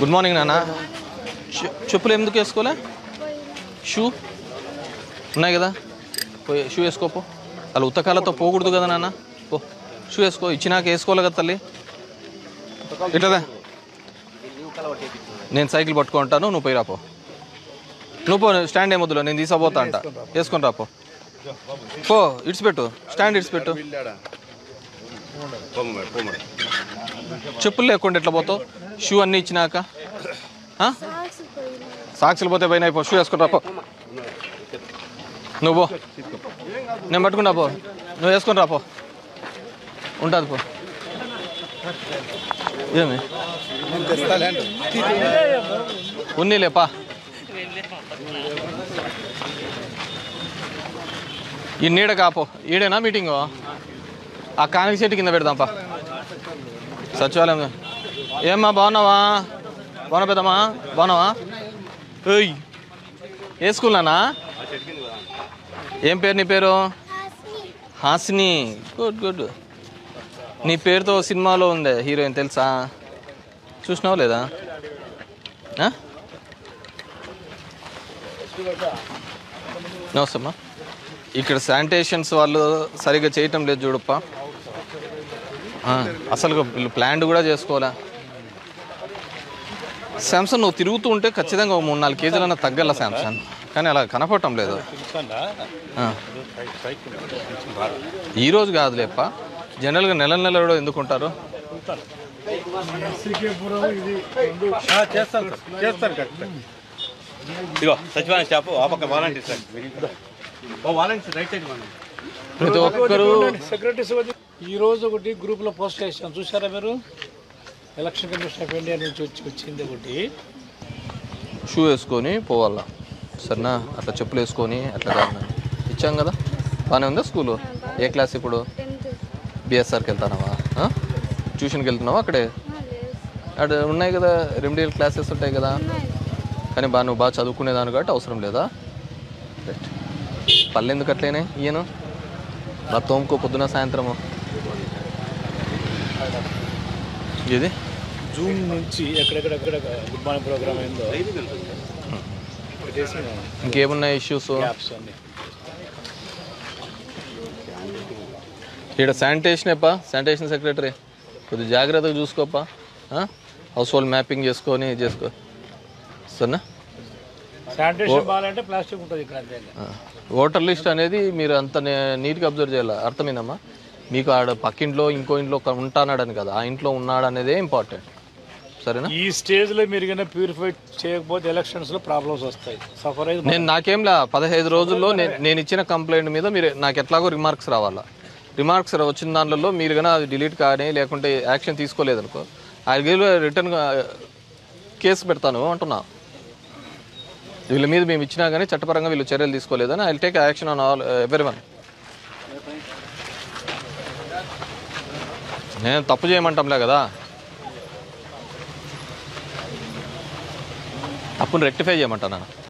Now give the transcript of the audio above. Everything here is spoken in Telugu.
గుడ్ మార్నింగ్ నాన్న చె- చెప్పులు ఎందుకు వేసుకోలే షూ ఉన్నాయి కదా పోయి షూ వేసుకోపో అలా ఉత్తకాలతో పోకూడదు కదా నాన్న పో షూ వేసుకో ఇచ్చినాక వేసుకోవాలి కదా తల్లి ఇట్లదా నేను సైకిల్ పట్టుకుంటాను నువ్వు పోయి రాపో నువ్వు పో స్టాండ్ ఏమొద్దులో నేను తీసపోతా అంట వేసుకొని రాపో పో ఇడిచిపెట్టు స్టాండ్ ఇడిచిపెట్టు చెప్పులు లేకుండా ఎట్లా పోతావు షూ అన్నీ ఇచ్చినాక ఆ? సాక్సులు పోతే పైన అయిపో షూ వేసుకుని రాపో నువ్వు పో నేను పట్టుకున్నా పో నువ్వు వేసుకొని రాపో ఉంటుంది పో ఏమి ఉన్నీలేపా ఈ నీడ కాపో ఈడేనా మీటింగు ఆ కానిక చెట్టు కింద పెడదాంపా సచివాలయం ఏమ్మా బాగున్నావా బాగున్నా పెద్దమ్మా బాగున్నావా ఏయ్ ఏ స్కూల్ నానా ఏం పేరు నీ పేరు హాసిని గుడ్ గుడ్ నీ పేరుతో సినిమాలో ఉంది హీరోయిన్ తెలుసా చూసినావు లేదా ఆ? నమస్తే అమ్మా ఇక్కడ శానిటేషన్స్ వాళ్ళు సరిగ్గా చేయటం లేదు చూడప్ప ఆ, అసలు వీళ్ళు ప్లాన్ కూడా చేసుకోవాలా శాంసంగ్ నువ్వు తిరుగుతూ ఉంటే ఖచ్చితంగా ఒక మూడు నాలుగు కేజీలన్నా తగ్గల శాంసంగ్ కానీ అలా కనపడటం లేదు ఆ. ఈ రోజు కాదులేప్ప జనరల్గా నెల నెల కూడా ఎందుకు ఉంటారు చేస్తాను సార్ చేస్తాను ఖచ్చితంగా ఇదిగో సచివాలయం స్టాఫ్ ఆ పక్క వాలంటీర్ సార్ ఓ వాలంటీర్ రైట్ సైడ్ మనం ప్రతి ఒక్కరు సెక్రటరీ ఈ రోజు ఒకటి గ్రూప్లో పోస్ట్ చేసాం చూసారా మీరు ఎలక్షన్ కమిషన్ ఆఫ్ ఇండియా నుంచి వచ్చి వచ్చింది ఒకటి షూ వేసుకొని పోవాలా సరేనా అట్లా చెప్పులు వేసుకొని అట్లా కాదు ఇచ్చాం కదా బాగానే ఉందా స్కూలు ఏ క్లాస్ ఇప్పుడు బిఎస్ఆర్కి వెళ్తానవా ఆ? ట్యూషన్కి వెళ్తున్నావా అక్కడే అక్కడ ఉన్నాయి కదా రెమెడియల్ క్లాసెస్ ఉంటాయి కదా కానీ బాగా నువ్వు బాగా చదువుకునేదాన్ని కాబట్టి అవసరం లేదా రైట్ పళ్ళు ఎందుకు అట్లేనే ఈయన నా తోముకో పొద్దున సాయంత్రము ఇది జూన్ నుంచి ఎక్కడెక్కడెక్కడ గుడ్ మార్నింగ్ ప్రోగ్రామ్ అయిందో పెట్టేసి ఇంకేమున్నాయి ఇష్యూస్ యాప్స్ అన్ని ఇక్కడ శానిటేషన్ అప్ప శానిటేషన్ సెక్రటరీ కొద్దిగా జాగ్రత్తగా చూసుకోపా హౌస్ హోల్డ్ మ్యాపింగ్ చేసుకొని ఇది చేసుకో సరేనా శానిటేషన్ బాగాలంటే ప్లాస్టిక్ ఉంటుంది ఇక్కడ అంతే ఆ. ఓటర్ లిస్ట్ అనేది మీరు అంత నే- నీట్గా అబ్జర్వ్ చేయాలి అర్థమైందమ్మా మీకు ఆడ పక్కింట్లో ఇంకో ఇంట్లో ఒక ఉంటానాడని కదా ఆ ఇంట్లో ఉన్నాడు అనేదే ఇంపార్టెంట్ సరేనా ఈ స్టేజ్ లో మీరు కన్నా ప్యూరిఫై చేయకపోతే ఎలక్షన్స్ లో ప్రాబ్లమ్స్ వస్తాయి సఫర్ అయితే నేను నాకేంలా పదహైదు రోజుల్లో నేను నేను ఇచ్చిన కంప్లైంట్ మీద మీరు నాకు ఎట్లాగో రిమార్క్స్ రావాలా రిమార్క్స్ వచ్చిన దాంట్లో మీరు కన్నా అది డిలీట్ కానీ లేకుంటే యాక్షన్ తీసుకోలేదనుకో ఐ గివ్ రిటర్న్ కేసు పెడతాను అంటున్నా వీళ్ళ మీద మేము ఇచ్చినా కానీ చట్టపరంగా వీళ్ళు చర్యలు తీసుకోలేదని I take action on all ఎవరి వన్ నేను తప్పు చేయమంటాంలే కదా తప్పును రెక్టిఫై చేయమంటాను